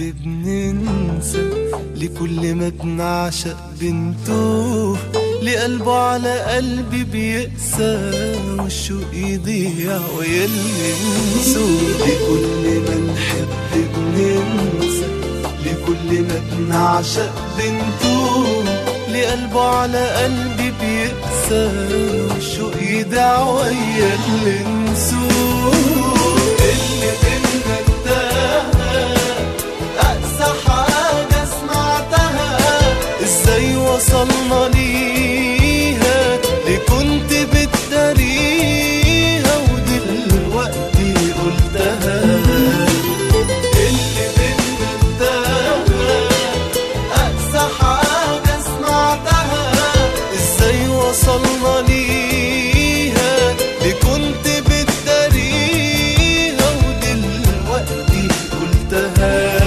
بننسى لكل ما بنعشق بنتوه لقلبه على قلبي بيقسى والشوق يضيع ويلي نسوه لكل ما نحب بننسى لكل ما بنعشق بنتوه لقلبه على قلبي بيقسى والشوق يضيع ويا اللي نسوه اللي بينا انتهى أقسى حاجة سمعتها ازاي وصلنا ليها اللي كنت بتداريها ودلوقتي قلتها اللي بينا انتهى أقسى حاجة سمعتها ازاي وصلنا ليها اللي كنت بتداريها ودلوقتي قلتها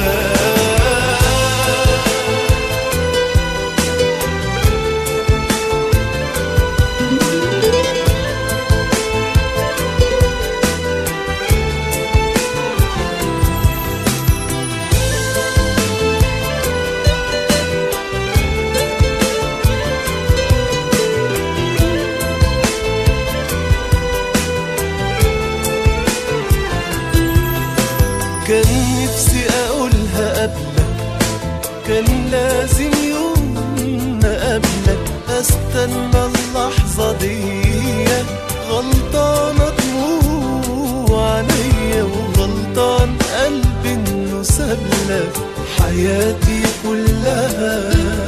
كان نفسي اقولها قبلك كان لازم يوم نقابلك استنى اللحظة دي غلطانة دموع عينيا وغلطان قلبي انه سابلك حياتي كلها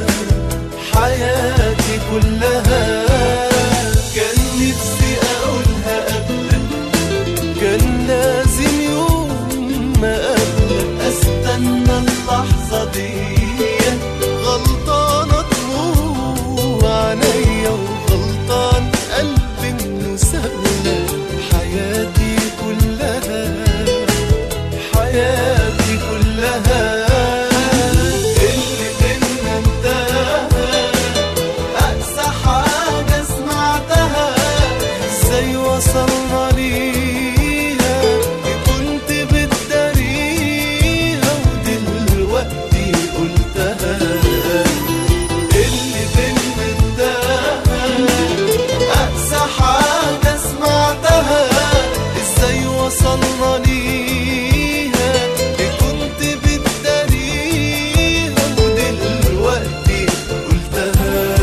حياتي كلها كان نفسي اقولها قبلك كان لازم يوم ما قبلك استنى اللحظة دي غلطانة دموع عينيا وغلطان قلبي انه سابلك حياتي كلها حياتي كلها اللي بينا انتهى أقسى حاجة سمعتها ازاي وصلنا ليها كنت بتداريها ودلوقتي قلتها اللي بينا انتهى أقسى حاجة سمعتها ازاي وصلنا ليها كنت بتداريها ودلوقتي قلتها